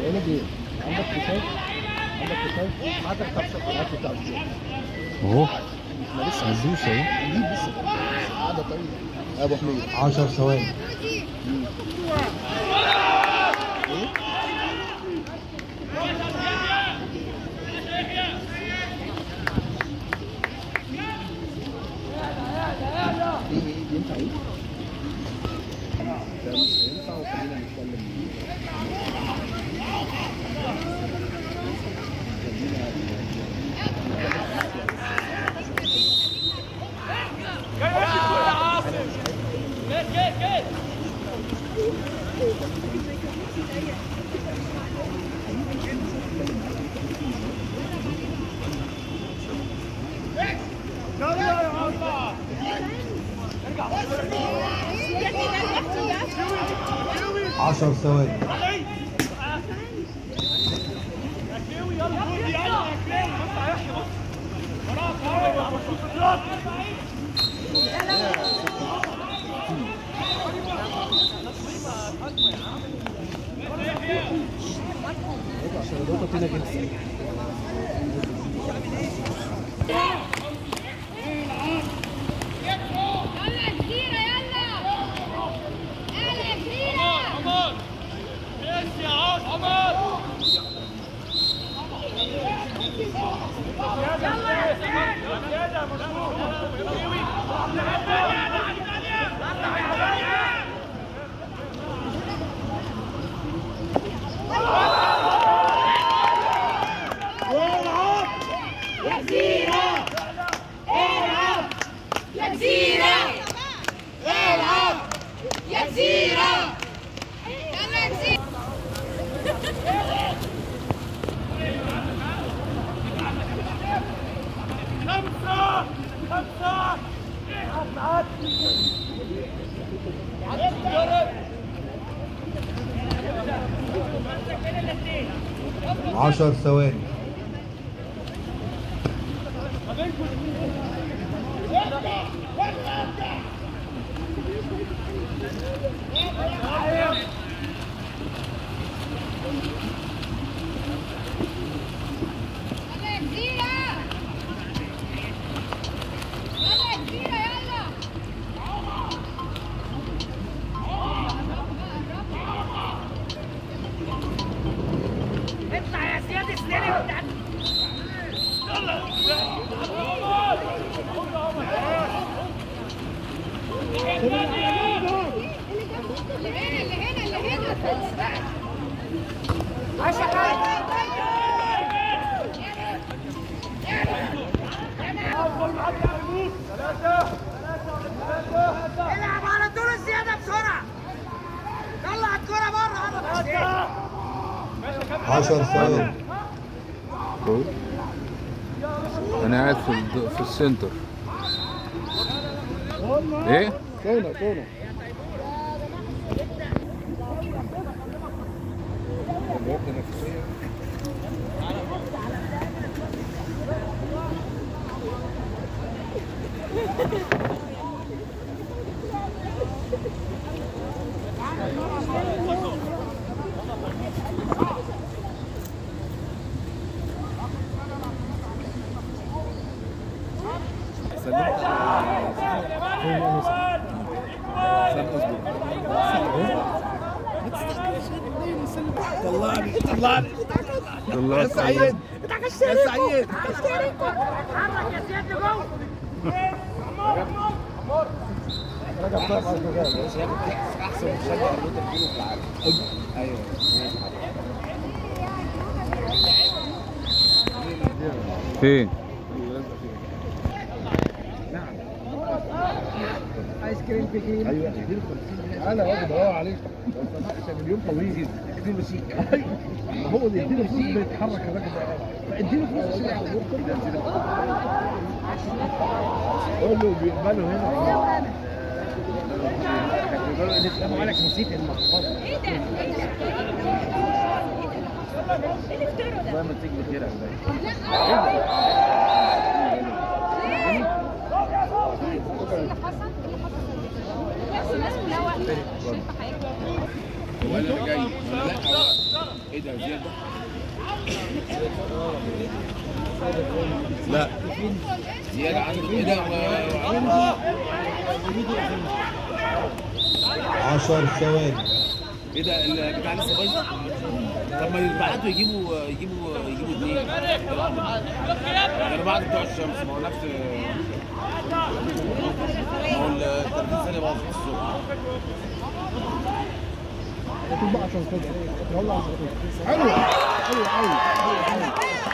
بقول لك ايه عندك كشاف عندك كشاف معاك بتاع الشوكولاته بتاع الشوكولاته اهو احنا لسه هندوس اهو هنجيب لسه لسه قاعده طيب يا ابو حميد 10 ثواني ايه ايه ايه ينفع ايه؟ ده مش هينفع وخلينا نتكلم عشر ثواني عشان النقطه فينا جدا يلا كبيرة يلا يلا كبيرة يا جزيرة العب يا جزيرة العب يا جزيرة يلا يا جزيرة عشر ثواني يلا يا جزيرة يلا يا جزيرة يلا اطلع يا زياد السلم بتاع اللي هنا اللي هنا اللي هنا العب على طول الزياده بسرعه طلع الكره بره انا عشر ثواني انا قاعد في الد- في السنتر ايه كونا كونا طلعني طلعني الله سعيد يا سعيد اتحرك يا زياد لجوه راجع بطرف على الجزائر بس هو احسن مشجع لوتر كيلو في العالم ايوه فين ايس كريم بيجي ايوه اديله 50 جنيه انا واخد اهو عليك لو سمحت عشان اليوم طويل اديله سيكه ما هو اللي يديله فلوس بيتحرك الراجل ده فاديله فلوس عشان ياخد اليوم قول له بيقبلوا هنا بيقولوا ان اسلام عليك نسيت المحفظه ايه ده؟ ايه ده؟ ايه الافتراء ده؟ الله ما تيجي بخير يا لا ليه؟ ايه اللي حصل؟ ايه اللي حصل؟ بس لازم نوع شايفة حاجة هو انا اللي جاي لا ايه ده زياد ده؟ لا زياد عندك ايه ده؟ و- عشر ثواني ايه ده البتاع لسه بايظ؟ طب ما يبعتوا يجيبوا يجيبوا يجيبوا اثنين انا بعد بتوع الشمس ما هو نفس ما هو ال 30 ثانيه باظت الصبح حلو حلو قوي حلو قوي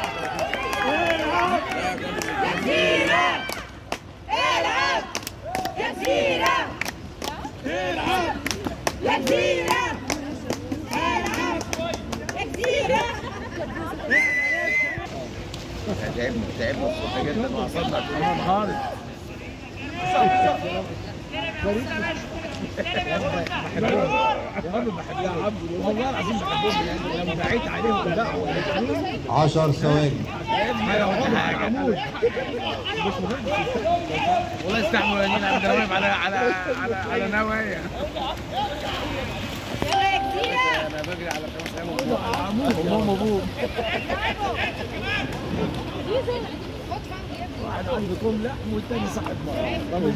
العب يا جزيرة العب يا جزيرة العب يا جزيرة تعبنا تعبنا الصبح جدا وعصرنا انا انهارت يا رب بحبها والله العظيم بحبهم يعني لما دعيت عليهم دعوه عشر ثواني عمود والله يستحملوا يا نينا انا واقف على على على على نوايا يلا يا جزيرة انا بجري على خمس ايام وماما ابوه واحد واحد عنده كوم لحم والتاني صاحب مرة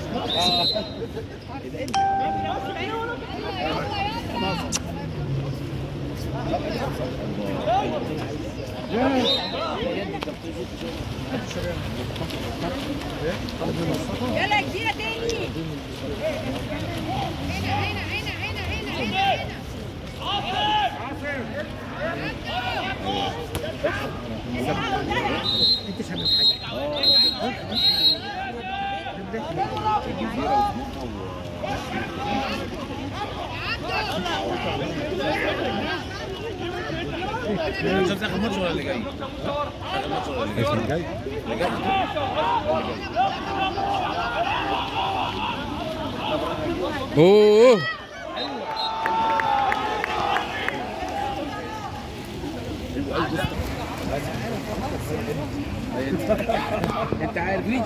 يلا يا جزيرة تاني هنا هنا هنا هنا هنا هنا هنا انت سامع حاجة شفت اخر ماتش ولا اللي جاي؟ اخر ماتش ولا اللي جاي؟ جاي اللي جاي اوه انت عارف ليش؟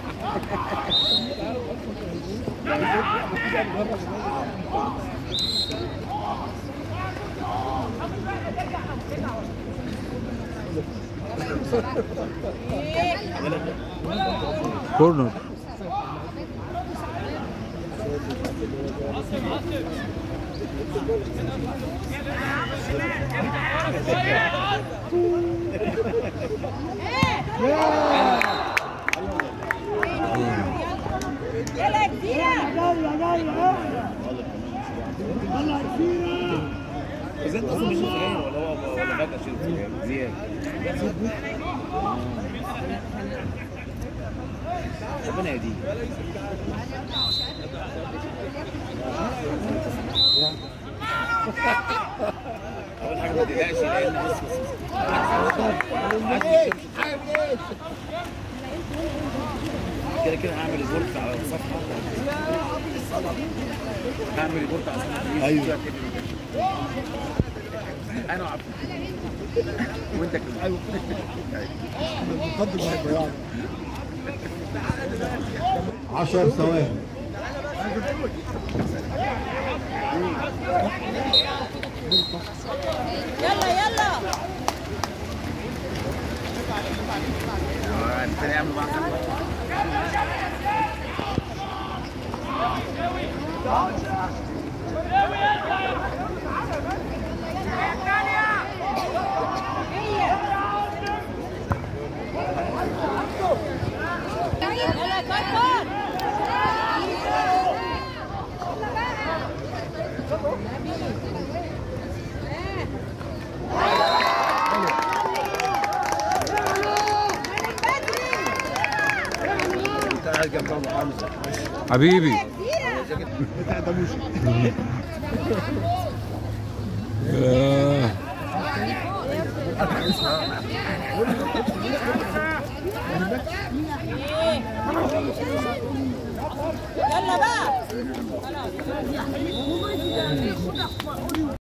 كورنر يلا يا جزيرة زياد اصلا مش سجاير ولا هو ولا فجأة شرب سجاير زياد ربنا يهديه اول حاجه ما تقلقش لان بص بص بص كده كده هعمل ريبورت على الصفحه هعمل ريبورت على الصفحه ايوه انا وعبد وانت كمان بفضل الله البياض عشر ثواني يلا يلا الثاني يعمل معاك يلا يا كركر انت قاعد جنب ابو حمزه حبيبي جزيرة بتاع ده مش آه. يلا بقى